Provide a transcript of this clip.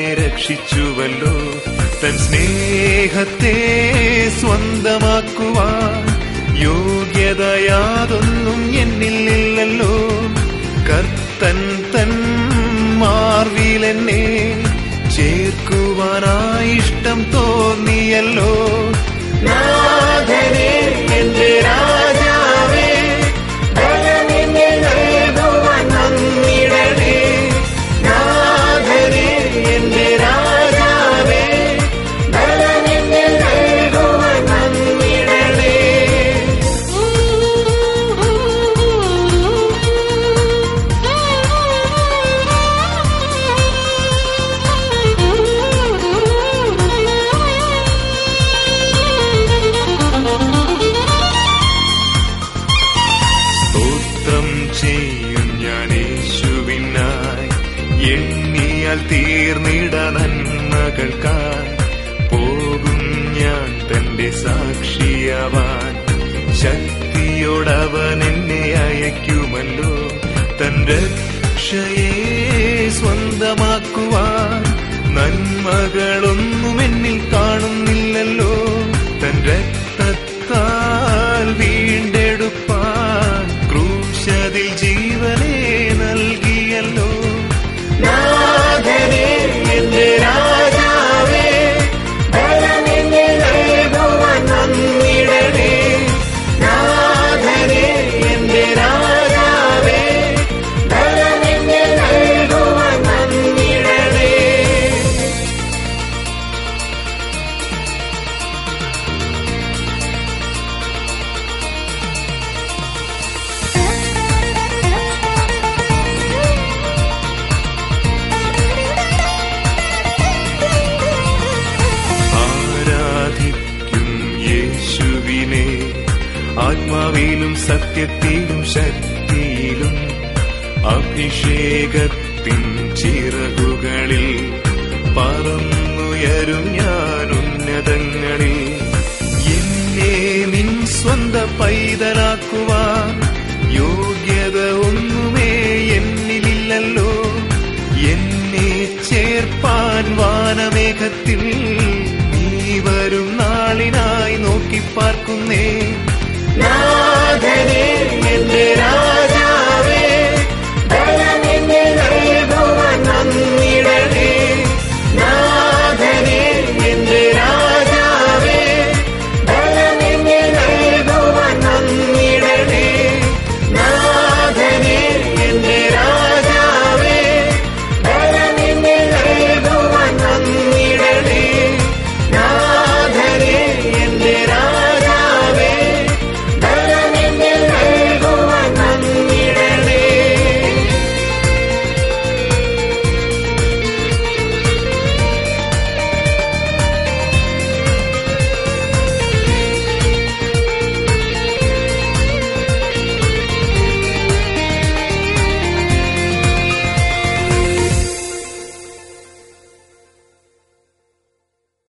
എന്നെ രക്ഷിച്ചുവല്ലോ തൻ സ്നേഹത്തെ സ്വന്തമാക്കുവാൻ യോഗ്യത യാതൊന്നും എന്നിൽ ഇല്ലല്ലോ കർത്തൻ തൻ മാർവിലെന്നെ ചേർക്കുവാനായി ഇഷ്ടം തോന്നിയല്ലോ നാഥനെ എന്റെ രാജാവേ ബലമെന്നെ നൽകുവാൻ വന്നിടണേ നാഥനെ എന്റെ രാജാവേ ബലമെന്നെ നൽകുവാൻ വന്നിടണേ സ്തോത്രം ചെയ്യും ഞാൻ യേശുവിനായി എണ്ണിയാൽ തീർന്നിട നന്മകൾക്കായി പോകും ഞാൻ തന്റെ സാക്ഷിയാവാൻ ശക്തിയോടവൻ എന്നെ അയക്കുമല്ലോ തൻ രക്ഷയെ സ്വന്തമാക്കുവാൻ നന്മകളൊന്നും എന്നിൽ കാണുന്നില്ലല്ലോ തൻ രക്തത്താൽ വീണ്ടെടുപ്പാൻ ക്രൂശതിൽ ജീവനെ നൽകിയല്ലോ നാഥനെ എന്റെ രാജാവേ ബലമെന്നെ നൽകുവാൻ വന്നിടണേ നാഥനെ എന്റെ രാജാവേ ബലമെന്നെ നൽകുവാൻ വന്നിടണേ ആരാധിക്കും യേശുവിനെ ആത്മാവിലും സത്യത്തിലും ശക്തിയിലും അഭിഷേകത്തിൻ ചിറകുകളിൽ പറന്നുയരും ഞാൻ ഉന്നതങ്ങളിൽ എന്നെ നിൻ സ്വന്ത പൈതലാക്കുവാൻ യോഗ്യത ഒന്നുമേ എന്നിലില്ലല്ലോ എന്നെ ചേർപ്പാൻ വാനമേഘത്തിൽ നീ വരും നാളിനായി നോക്കി പാർക്കുന്നേ